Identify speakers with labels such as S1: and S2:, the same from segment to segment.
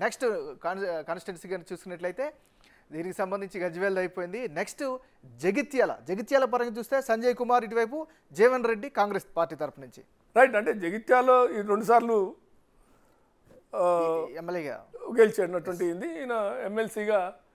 S1: Next constituency కానీ చూసుకున్నట్లయితే దీనికి సంబంధించి గజ్వేల్ అయిపోయింది నెక్స్ట్ జగిత్యాల జగిత్యాల పరంగా చూస్తే సంజయ్ కుమార్ ఇటువైపు జీవన్ రెడ్డి కాంగ్రెస్ పార్టీ తరపు నుంచి
S2: రైట్ అంటే జగిత్యాలో ఈ రెండుసార్లు ఆ,
S1: ఎమ్మెల్యేగా
S2: గెలిచాడినటువంటి ఇది ఈయన ఎమ్మెల్సీగా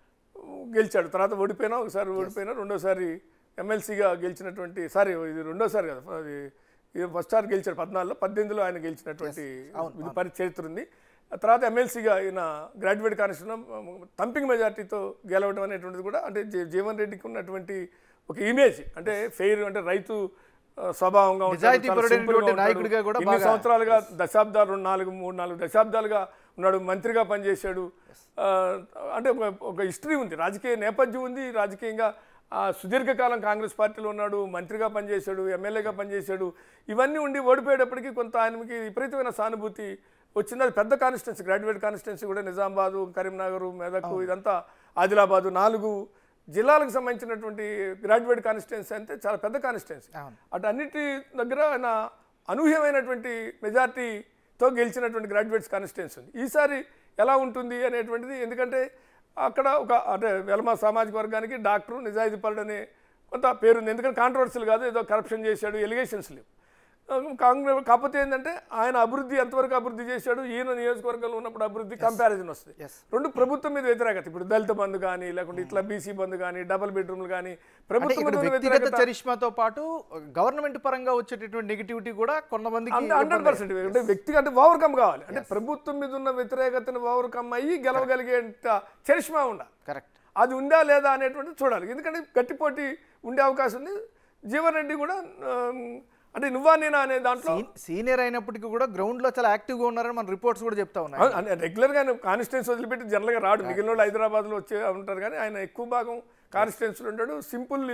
S2: గెలిచాడు తర్వాత ఓడిపోయినా ఒకసారి ఓడిపోయినా రెండోసారి ఎమ్మెల్సీగా గెలిచినటువంటి సారీ ఇది రెండోసారి కదా అది ఇది ఫస్ట్ సారి గెలిచాడు పద్నాలుగులో పద్దెనిమిదిలో ఆయన గెలిచినటువంటి ఇది పరి చరిత్ర ఉంది ఆ తర్వాత ఎమ్మెల్సీగా ఈయన గ్రాడ్యుయేట్ కానిస్టేబుల్ తంపింగ్ మెజార్టీతో గెలవడం అనేటువంటిది కూడా అంటే జీ- జీవన్ రెడ్డికి ఉన్నటువంటి ఒక ఇమేజ్ అంటే ఫెయిర్ అంటే రైతు ఆ, స్వభావంగా ఉంటాడు,
S1: నిజాయితీ
S2: చాలా
S1: పరుడైనటువంటి
S2: simple గా ఉంటాడు.
S1: నాయకుడిగా కూడా
S2: ఇన్ని
S1: బాగా-
S2: సంవత్సరాలుగా దశాబ్దాలు రెండు నాలుగు మూడు నాలుగు దశాబ్దాలుగా ఉన్నాడు మంత్రిగా పనిచేశాడు ఆ, అంటే ఒక ఒక హిస్టరీ ఉంది రాజకీయ నేపథ్యం ఉంది రాజకీయంగా ఆ, సుదీర్ఘకాలం కాంగ్రెస్ పార్టీలో ఉన్నాడు మంత్రిగా పనిచేశాడు ఎమ్మెల్యేగా పనిచేశాడు ఇవన్నీ ఉండి ఓడిపోయేటప్పటికి కొంత ఆయనకి విపరీతమైన సానుభూతి వచ్చింది అది పెద్ద కాన్స్టిట్యున్సీ గ్రాడ్యుయేట్ కాన్స్టిట్యున్సీ కూడా నిజామాబాదు కరీంనగర్ మెదక్ ఇదంతా ఆదిలాబాదు నాలుగు జిల్లాలకు సంబంధించినటువంటి గ్రాడ్యుయేట్ కాన్స్టిట్యున్సీ అంటే చాలా పెద్ద కాన్స్టిట్యున్సీ
S1: అవును.
S2: అటు అన్నిటి దగ్గర ఆయన అనూహ్యమైనటువంటి మెజార్టీతో గెలిచినటువంటి గ్రాడ్యుయేట్స్ కాన్స్టిట్యున్సీ ఉంది ఈసారి ఎలా ఉంటుంది అనేటువంటిది ఎందుకంటే అక్కడ ఒక అంటే వెలమ సామాజిక వర్గానికి డాక్టర్ నిజాయితీ పరుడు అనే కొంత పేరుంది ఎందుకంటే కాంట్రవర్సీలు కాదు ఏదో కరప్షన్ చేశాడు ఎలిగేషన్స్ లేవు కాంగ్రెస్ కాకపోతే ఏంటంటే ఆయన అభివృద్ధి ఎంతవరకు అభివృద్ధి చేశాడు ఈయన నియోజకవర్గంలో ఉన్నప్పుడు అభివృద్ధి కంపారిజన్ వస్తుంది
S1: Yes.
S2: రెండు ప్రభుత్వం మీద వ్యతిరేకత ఇప్పుడు దళిత బంధు కానీ లేకుంటే ఇట్లా బీసీ బంధు కానీ డబుల్ బెడ్రూమ్లు కానీ
S1: అంటే
S2: ప్రభుత్వం
S1: ఇక్కడ
S2: మీద ఉన్న
S1: వ్యక్తిగత
S2: వ్యతిరేకత
S1: చరిష్మాతో పాటు గవర్నమెంట్ పరంగా వచ్చేటటువంటి నెగిటివిటీ కూడా కొంతమందికి
S2: అంటే హండ్రెడ్ పర్సెంట్ అంటే వ్యక్తిగా అంటే ఓవర్కమ్ కావాలి అంటే ప్రభుత్వం మీద ఉన్న వ్యతిరేకతను ఓవర్కమ్ అయ్యి గెలవగలిగేంత చరిష్మా ఉండాలి
S1: కరెక్ట్
S2: అది ఉందా లేదా అనేటువంటిది చూడాలి ఎందుకంటే గట్టి పోటీ ఉండే అవకాశం ఉంది జీవన్ రెడ్డి కూడా ఆమ్, అంటే నువ్వా నేనా అనే దాంట్లో
S1: సీనియర్ అయినప్పటికీ కూడా గ్రౌండ్ లో చాలా యాక్టివ్ గా ఉన్నారని మన రిపోర్ట్స్ కూడా చెప్తా ఉన్నాయి
S2: అంటే రెగ్యులర్గా ఆయన కాన్స్టిట్యున్సీ వదిలిపెట్టి జనరల్గా రాడు మిగిలిన వాళ్ళు హైదరాబాద్లో వచ్చే ఉంటారు కానీ ఆయన ఎక్కువ భాగం కాన్స్టిట్యున్సీలో ఉంటాడు సింపుల్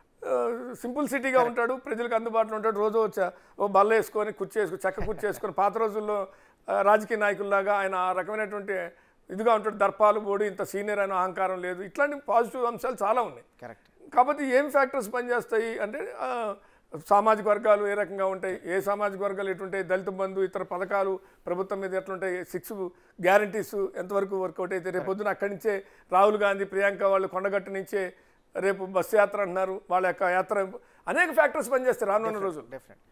S2: సింపుల్ సిటీగా ఉంటాడు ప్రజలకు అందుబాటులో ఉంటాడు రోజు వచ్చా ఓ బల్ల వేసుకొని కుర్చీ వేసుకొని చక్క కుర్చీ వేసుకొని పాత రోజుల్లో ఆ, రాజకీయ నాయకుల్లాగా ఆయన ఆ రకమైనటువంటి ఇదిగా ఉంటాడు దర్పాలు బోడి ఇంత సీనియర్ అయిన అహంకారం లేదు ఇట్లాంటి పాజిటివ్ అంశాలు చాలా ఉన్నాయి
S1: కరెక్ట్
S2: కాకపోతే ఏం ఫ్యాక్టర్స్ పనిచేస్తాయి అంటే ఆ, సామాజిక వర్గాలు ఏ రకంగా ఉంటాయి ఏ సామాజిక వర్గాలు ఎటుంటాయి దళిత బంధు ఇతర పథకాలు ప్రభుత్వం మీద ఎట్లుంటాయి సిక్స్ గ్యారంటీస్ ఎంతవరకు వర్కౌట్ అయితే రేపు పొద్దున అక్కడి నుంచే రాహుల్ గాంధీ ప్రియాంక వాళ్ళు కొండగట్టు నుంచే రేపు బస్సు యాత్ర అంటున్నారు వాళ్ళ యొక్క యాత్ర అనేక ఫ్యాక్టర్స్ పనిచేస్తాయి రానున్న రోజులు
S1: డెఫినెట్